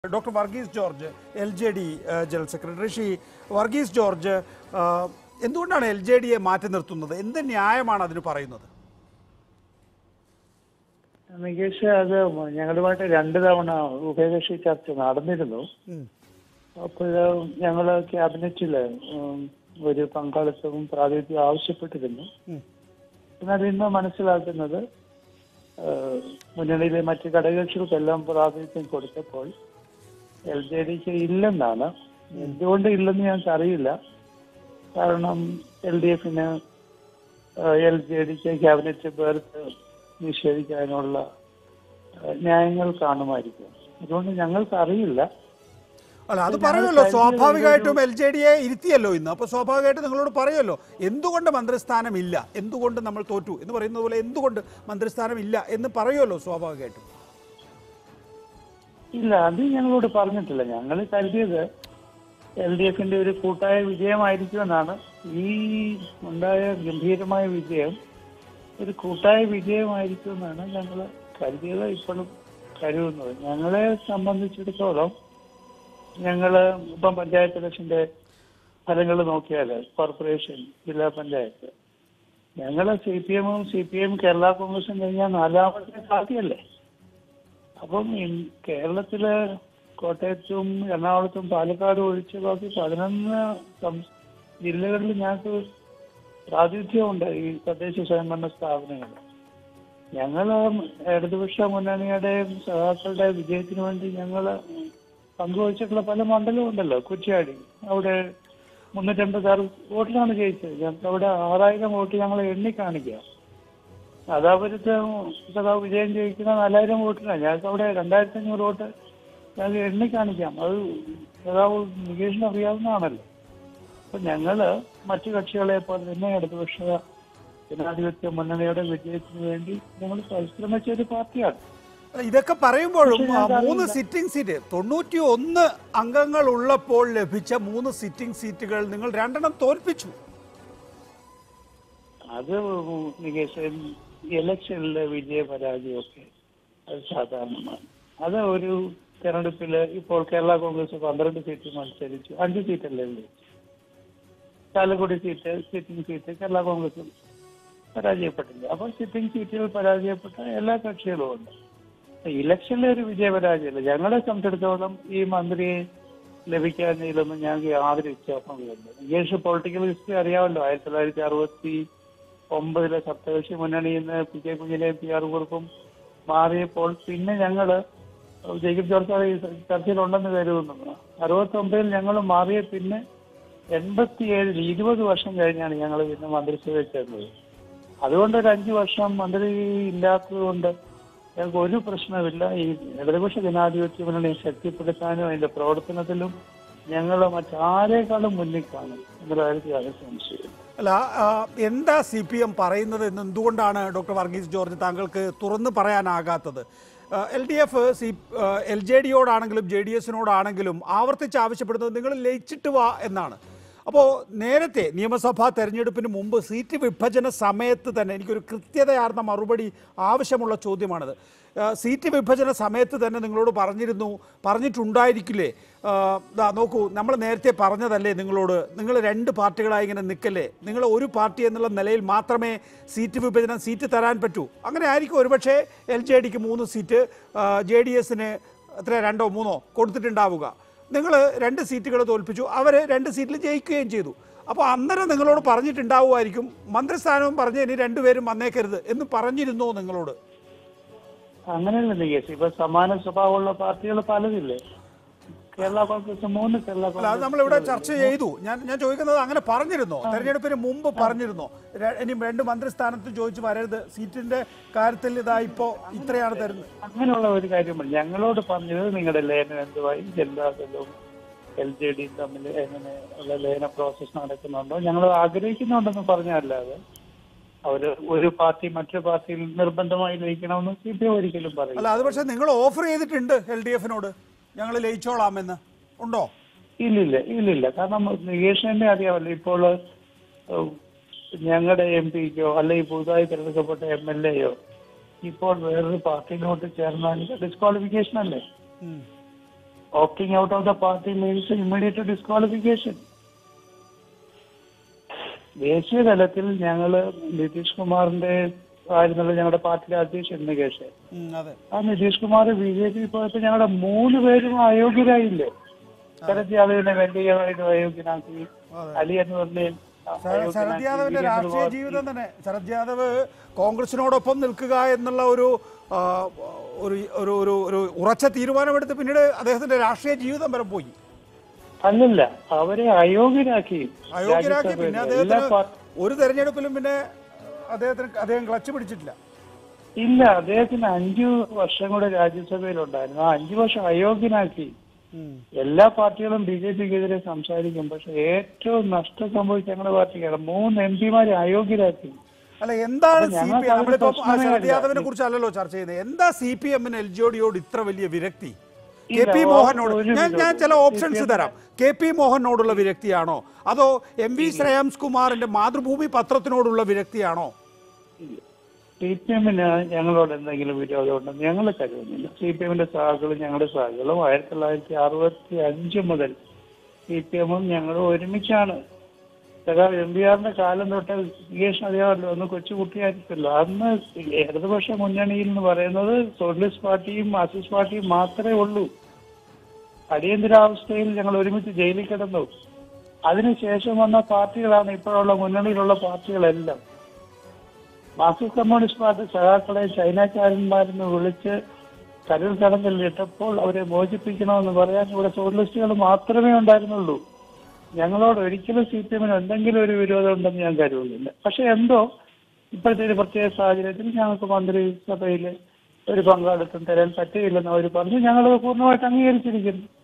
Doctor Varghese George L J D general secretary Shri Varghese George ആ, എന്തുകൊണ്ടാണ് L J ഡിയെ മാറ്റി നിർത്തുന്നത് എന്ത് ന്യായമാണ് അതിന് പറയുന്നത് നികേഷ് അത് ഞങ്ങളുമായിട്ട് രണ്ട് തവണ ഉഭയകക്ഷി ചർച്ച നടന്നിരുന്നു ഉം. അപ്പോൾ ഞങ്ങൾ ക്യാബിനറ്റിൽ ഒരു പങ്കാളിത്തവും പ്രാതിനിധ്യം ആവശ്യപ്പെട്ടിരുന്നു ഉം. എന്നാൽ ഇന്ന് മനസ്സിലാക്കുന്നത് ഏഹ്, മുന്നണിയിലെ മറ്റ് ഘടകകക്ഷികൾക്കെല്ലാം പ്രാതിനിധ്യം കൊടുത്തപ്പോൾ എൽ ജെ ഡിക്ക് ഇല്ലെന്നാണ് എന്തുകൊണ്ട് ഇല്ലെന്ന് ഞങ്ങൾക്ക് അറിയില്ല കാരണം എൽ ഡി എഫിന് എൽ ജെ ഡിക്ക് ക്യാബിനറ്റ് ബെർത്ത് നിഷേധിക്കാനുള്ള ഏഹ്, ന്യായങ്ങൾ കാണുമായിരിക്കും അതുകൊണ്ട് ഞങ്ങൾക്ക് അറിയില്ല അല്ല അത് ഞങ്ങൾ പറയുമല്ലോ കഴിഞ്ഞ സ്വാഭാവികമായിട്ടും എൽ ജെ ഡിയെ ഇരുത്തിയല്ലോ ഇന്ന് അപ്പോൾ സ്വാഭാവികമായിട്ടും നിങ്ങളോട് പറയുമല്ലോ എന്തുകൊണ്ട് മന്ത്രിസ്ഥാനം ഇല്ല എന്തുകൊണ്ട് നമ്മൾ തോറ്റു എന്ന് പറയുന്നത് പോലെ എന്തുകൊണ്ട് മന്ത്രിസ്ഥാനം ഇല്ല എന്ന് പറയുമല്ലോ സ്വാഭാവികമായിട്ടും ഇല്ല അത് ഞങ്ങളോട് പറഞ്ഞിട്ടില്ല ഞങ്ങൾ കരുതിയത് എൽ ഡി എഫിന്റെ ഒരു കൂട്ടായ വിജയമായിരിക്കുമെന്നാണ് ഈ ഉണ്ടായ ഗംഭീരമായ വിജയം ഒരു കൂട്ടായ വിജയമായിരിക്കുമെന്നാണ് ഞങ്ങൾ കരുതിയത് ഇപ്പോഴും കരുതുന്നത് ഞങ്ങളെ സംബന്ധിച്ചിടത്തോളം ഞങ്ങൾ ഇപ്പം പഞ്ചായത്ത് ഇലക്ഷന്റെ ഫലങ്ങൾ നോക്കിയാൽ കോർപ്പറേഷൻ ജില്ലാ പഞ്ചായത്ത് ഞങ്ങൾ സി പി എമ്മും സി പി എം കേരള കോൺഗ്രസും കഴിഞ്ഞാൽ നാലാമത്തെ പാർട്ടിയല്ലേ അപ്പം ഇൻ- കേരളത്തില് കോട്ടയത്തും എറണാകുളത്തും പാലക്കാടും ഒഴിച്ച് ബാക്കി പതിനൊന്ന് സം- ജില്ലകളിൽ ഞങ്ങൾക്ക് പ്രാതിനിധ്യമുണ്ട് ഈ തദ്ദേശ സ്വയംഭരണ സ്ഥാപനങ്ങൾ ഞങ്ങൾ ഇടതുപക്ഷ മുന്നണിയുടെ സഹാക്കളുടെ വിജയത്തിന് വേണ്ടി ഞങ്ങൾ പങ്കുവച്ചിട്ടുള്ള പല മണ്ഡലവും ഉണ്ടല്ലോ കുറ്റ്യാടി അവിടെ മുന്നൂറ്റമ്പത്തി ആറ് വോട്ടിലാണ് ജയിച്ചത് ഞങ്ങൾക്ക് അവിടെ ആറായിരം വോട്ട് ഞങ്ങൾ എണ്ണി കാണിക്കാം അതാപുരത്ത് സഖാവ് വിജയം ജയിക്കുന്ന നാലായിരം വോട്ടിനാണ് ഞങ്ങൾക്ക് അവിടെ രണ്ടായിരത്തി അഞ്ഞൂറ് വോട്ട് ഞങ്ങൾക്ക് എണ്ണി കാണിക്കാം അത് സഖാവ് നികേഷിന് അറിയാവുന്നതാണല്ലോ അപ്പൊ ഞങ്ങള് മറ്റു കക്ഷികളെ പോലെ തന്നെ ഇടതുപക്ഷ ജനാധിപത്യ മുന്നണിയുടെ വിജയത്തിന് വേണ്ടി ഞങ്ങൾ പരിശ്രമിച്ച ഒരു പാർട്ടിയാണ് അല്ല, ഇതൊക്കെ പറയുമ്പോഴും പക്ഷേ ആ, ഞങ്ങൾക്ക് മൂന്ന് അറിയില്ല. സിറ്റിംഗ് സീറ്റ് തൊണ്ണൂറ്റി ഒന്ന് അംഗങ്ങൾ ഉള്ളപ്പോൾ ലഭിച്ച മൂന്ന് സിറ്റിംഗ് സീറ്റുകൾ നിങ്ങൾ രണ്ടെണ്ണം തോൽപ്പിച്ചു അത് നികേഷ് ഇലക്ഷനിലെ വിജയ പരാജയമൊക്കെ അത് സാധാരണമാണ് അത് ഒരു തെരഞ്ഞെടുപ്പില് ഇപ്പോൾ കേരള കോൺഗ്രസ് പന്ത്രണ്ട് സീറ്റ് മത്സരിച്ചു അഞ്ച് സീറ്റല്ലേ ഉള്ളൂ Chalakudy seat sitting seat Kerala Congress പരാജയപ്പെട്ടില്ല അപ്പോൾ സിറ്റിംഗ് സീറ്റുകൾ പരാജയപ്പെട്ട എല്ലാ കക്ഷികളും ഉണ്ട് ഇലക്ഷനിലെ ഒരു വിജയ പരാജയമില്ല ഞങ്ങളെ സംബന്ധിച്ചിടത്തോളം ഈ മന്ത്രിയെ ലഭിക്കാനതിലൊന്നും ഞങ്ങൾക്ക് യാതൊരു വിശ്വാസമില്ല നികേഷ് പൊളിറ്റിക്കൽ ഹിസ്റ്ററി അറിയാമല്ലോ ആയിരത്തി തൊള്ളായിരത്തി അറുപത്തി ഒമ്പതിലെ സപ്തകക്ഷി മുന്നണിയിൽ നിന്ന് പി കെ കുഞ്ഞിലെയും പി ആർ കുറുപ്പും മാറിയപ്പോൾ പിന്നെ ഞങ്ങള് ജേക്കബ് ജോർജ് സാറ് ഈ ചർച്ചയിലുണ്ടെന്ന് കരുതുന്നു അറുപത്തി ഒമ്പതിൽ ഞങ്ങൾ മാറിയ പിന്നെ എൺപത്തിയേഴിൽ ഇരുപത് വർഷം കഴിഞ്ഞാണ് ഞങ്ങൾ പിന്നെ മന്ത്രിസഭയിൽ ചേർന്നത് അതുകൊണ്ട് ഒരു അഞ്ചു വർഷം മന്ത്രി ഇല്ലാത്തത് കൊണ്ട് ഞങ്ങൾക്ക് ഒരു പ്രശ്നമില്ല ഈ ഇടതുപക്ഷ ജനാധിപത്യ മുന്നണിയെ ശക്തിപ്പെടുത്താനും അതിന്റെ പ്രവർത്തനത്തിലും ഞങ്ങൾ മറ്റാരേക്കാളും മുന്നിൽ കാണും എന്നുള്ള കാര്യത്തിൽ യാതൊരു സംശയമില്ല അല്ല ആ, എന്താ സി പി എം പറയുന്നത് എന്ന് എന്തുകൊണ്ടാണ് ഡോക്ടർ വർഗീസ് ജോർജ് താങ്കൾക്ക് തുറന്ന് പറയാനാകാത്തത് L D F C L J ഡിയോടാണെങ്കിലും ജെ ഡി എസിനോടാണെങ്കിലും ആവർത്തിച്ച് ആവശ്യപ്പെടുന്നത് നിങ്ങൾ ലയിച്ചിട്ട് വാ എന്നാണ് അപ്പോൾ നേരത്തെ നിയമസഭാ തെരഞ്ഞെടുപ്പിന് മുമ്പ് സീറ്റ് വിഭജന സമയത്ത് തന്നെ എനിക്കൊരു കൃത്യതയാർന്ന മറുപടി ആവശ്യമുള്ള ചോദ്യമാണിത് ആ, സീറ്റ് വിഭജന സമയത്ത് തന്നെ നിങ്ങളോട് പറഞ്ഞിരുന്നു പറഞ്ഞിട്ടുണ്ടായിരിക്കില്ലേ ആ, ദാ നോക്കൂ നമ്മൾ നേരത്തെ പറഞ്ഞതല്ലേ നിങ്ങളോട് നിങ്ങൾ രണ്ട് പാർട്ടികളായി ഇങ്ങനെ നിൽക്കല്ലേ നിങ്ങൾ ഒരു പാർട്ടി എന്നുള്ള നിലയിൽ മാത്രമേ സീറ്റ് വിഭജനം സീറ്റ് തരാൻ പറ്റൂ അങ്ങനെ ആയിരിക്കും ഒരുപക്ഷെ എൽ ജെ ഡിക്ക് മൂന്ന് സീറ്റ് ജെ ഡി എസിന് എത്ര രണ്ടോ മൂന്നോ കൊടുത്തിട്ടുണ്ടാവുക നിങ്ങൾ രണ്ട് സീറ്റുകൾ തോൽപ്പിച്ചു അവർ രണ്ട് സീറ്റിൽ ജയിക്കുകയും ചെയ്തു അപ്പോൾ അന്നേരം നിങ്ങളോട് പറഞ്ഞിട്ടുണ്ടാവുമായിരിക്കും മന്ത്രിസ്ഥാനവും പറഞ്ഞ് ഇനി രണ്ടുപേരും വന്നേക്കരുത് എന്ന് പറഞ്ഞിരുന്നോ നിങ്ങളോട് അങ്ങനെയല്ല നികേഷ് ഇപ്പൊ സമാന സ്വഭാവമുള്ള പാർട്ടികൾ പലതില്ലേ കേരള കോൺഗ്രസ് മൂന്ന് കേരള അല്ല അത് നമ്മളിവിടെ ചർച്ച ചെയ്തു ഞാൻ ഞാൻ ചോദിക്കുന്നത് അങ്ങനെ പറഞ്ഞിരുന്നോ തെരഞ്ഞെടുപ്പിന് മുമ്പ് പറഞ്ഞിരുന്നോ ര- ഇനി രണ്ട് മന്ത്രിസ്ഥാനത്ത് ചോദിച്ചു വരരുത് സീറ്റിന്റെ കാര്യത്തിൽ ഇതാ ഇപ്പോ ഇത്രയാണ് തരുന്നത് അങ്ങനെയുള്ള ഒരു കാര്യമില്ല ഞങ്ങളോട് പറഞ്ഞത് നിങ്ങളുടെ ലയനം എന്തുവായി ജനതാദളും എൽ ജെ ഡിയും തമ്മിൽ എങ്ങനെ ഉള്ള ലയന പ്രോസസ് നടക്കുന്നുണ്ടോ ഞങ്ങൾ ആഗ്രഹിക്കുന്നുണ്ടെന്ന് പറഞ്ഞല്ലാതെ അവര് ഒരു പാർട്ടി മറ്റൊരു പാർട്ടിയിൽ നിർബന്ധമായി ലയിക്കണമെന്ന് സി പി എം ഒരിക്കലും പറയില്ല അല്ല അത് പക്ഷേ നിങ്ങൾ ഓഫർ ചെയ്തിട്ടുണ്ട് എൽ ഡി എഫിനോട് ഞങ്ങൾ ലയിച്ചോളാമെന്ന് ഉണ്ടോ ഇല്ലില്ല ഇല്ലില്ല കാരണം നികേഷ് തന്നെ അറിയാമല്ലോ ഇപ്പോൾ ഏഹ്, ഞങ്ങളുടെ എം പിക്കോ അല്ലെങ്കിൽ പുതുതായി തിരഞ്ഞെടുക്കപ്പെട്ട എം എൽ എയോ ഇപ്പോൾ വേറൊരു പാർട്ടിയിലോട്ട് ചേർന്നാൽ ഡിസ്ക്വാളിഫിക്കേഷൻ അല്ലേ ഉം. Opting out of the party means immediate disqualification ദേശീയ തലത്തിൽ ഞങ്ങൾ നിതീഷ് കുമാറിന്റെ ആയിരുന്നല്ലോ ഞങ്ങളുടെ പാർട്ടിയിലെ അധ്യക്ഷൻ മുകേഷ് ഉം, അതെ ആ Nitish Kumar B J P പോയപ്പോ ഞങ്ങളുടെ മൂന്ന് പേരും അയോഗ്യരായില്ലേ ശരത് യാദവിനെ വെങ്കയ്യനായിട്ട് അയോഗ്യനാക്കി അതെ. അലി എന്ന് പറഞ്ഞ ശര- ശരത് യാദവിന്റെ രാഷ്ട്രീയ ജീവിതം തന്നെ ശരത് യാദവ് കോൺഗ്രസിനോടൊപ്പം നിൽക്കുക എന്നുള്ള ഒരു ആ, ഒരു ഒരു ഒരു ഒരു ഉറച്ച തീരുമാനമെടുത്ത് പിന്നീട് അദ്ദേഹത്തിന്റെ രാഷ്ട്രീയ ജീവിതം വരെ പോയി അല്ലല്ല അവരെ അയോഗ്യരാക്കി അയോഗ്യരാക്കി പിന്നെ രാജ്യസഭയിൽ എല്ലാ അദ്ദേഹത്തിന് പാർട്ടി ഒരു തെരഞ്ഞെടുപ്പിലും പിന്നെ അദ്ദേഹത്തിന് അദ്ദേഹം ക്ലച്ച് പിടിച്ചിട്ടില്ല ഇല്ല അദ്ദേഹത്തിന് അഞ്ചു വർഷം കൂടെ രാജ്യസഭയിലുണ്ടായിരുന്നു ആ അഞ്ചു വർഷം അയോഗ്യനാക്കി എല്ലാ പാർട്ടികളും ബി ജെ പിക്കെതിരെ സംസാരിക്കും പക്ഷെ ഏറ്റവും നഷ്ടം സംഭവിച്ച ഞങ്ങളുടെ പാർട്ടിക്കാണ് മൂന്ന് എം പിമാരെ അയോഗ്യരാക്കി അല്ല എന്താണ് അപ്പൊ സി ഞങ്ങൾക്ക് പി അതിന് നമ്മളിപ്പോ പ്രശ്നമേ ശരത് ഇല്ല. യാദവിനെ കുറിച്ചല്ലല്ലോ ചർച്ച ചെയ്യുന്നത് എന്താ സി പി എമ്മിന് എൽ ജി ഒഡിയോട് ഇത്ര വലിയ വിരക്തി കെ ഇല്ല, പി ഒരു മോഹനോട് ഞാൻ ഞാൻ വിരോധവും. ചില ഓപ്ഷൻസ് തരാം കെ പി മോഹനോടുള്ള വിരക്തിയാണോ അതോ എം വി ശ്രേയാംസ് കുമാറിന്റെ മാതൃഭൂമി പത്രത്തിനോടുള്ള വിരക്തിയാണോ സി പി എമ്മിന് ഞങ്ങളോട് എന്തെങ്കിലും വിരോധമുണ്ടെന്ന് ഞങ്ങൾ കരുതുന്നില്ല സി പി എമ്മിന്റെ സഹാക്കളും ഞങ്ങളുടെ സഹാക്കളും ആയിരത്തി തൊള്ളായിരത്തി അറുപത്തി അഞ്ച് മുതൽ സി പി എമ്മും ഞങ്ങളും ഒരുമിച്ചാണ് സഖാവ് എം പി ആറിന്റെ കാലം തൊട്ട് വികേഷ് അറിയാമല്ലോ ഒന്ന് കൊച്ചുകുട്ടിയായിരിക്കല്ലോ അന്ന് ഇടതുപക്ഷ മുന്നണിയിൽ എന്ന് പറയുന്നത് സോഷ്യലിസ്റ്റ് പാർട്ടിയും മാർക്സിസ്റ്റ് പാർട്ടിയും മാത്രമേ ഉള്ളൂ അടിയന്തരാവസ്ഥയിൽ ഞങ്ങൾ ഒരുമിച്ച് ജയിലിൽ കിടന്നു അതിനുശേഷം വന്ന പാർട്ടികളാണ് ഇപ്പോഴുള്ള മുന്നണിയിലുള്ള പാർട്ടികളെല്ലാം മാർക്സിസ്റ്റ് കമ്മ്യൂണിസ്റ്റ് പാർട്ടി സഖാക്കളെ ചൈനക്കാരന്മാരെന്ന് വിളിച്ച് കരുൾ തടങ്കലിൽ ഇട്ടപ്പോൾ അവരെ മോചിപ്പിക്കണമെന്ന് പറയാൻ ഇവിടെ സോഷ്യലിസ്റ്റുകൾ മാത്രമേ ഉണ്ടായിരുന്നുള്ളൂ ഞങ്ങളോട് ഒരിക്കലും സി പി എമ്മിന് എന്തെങ്കിലും ഒരു വിരോധം ഉണ്ടെന്ന് ഞാൻ കരുതുന്നില്ല പക്ഷെ എന്തോ ഇപ്പോഴത്തെ ഒരു പ്രത്യേക സാഹചര്യത്തിൽ ഞങ്ങൾക്ക് മന്ത്രിസഭയിൽ ഒരു പങ്കാളിത്തം തരാൻ പറ്റുകയില്ലെന്ന് അവർ പറഞ്ഞു ഞങ്ങൾ പൂർണ്ണമായിട്ട് അംഗീകരിച്ചിരിക്കുന്നു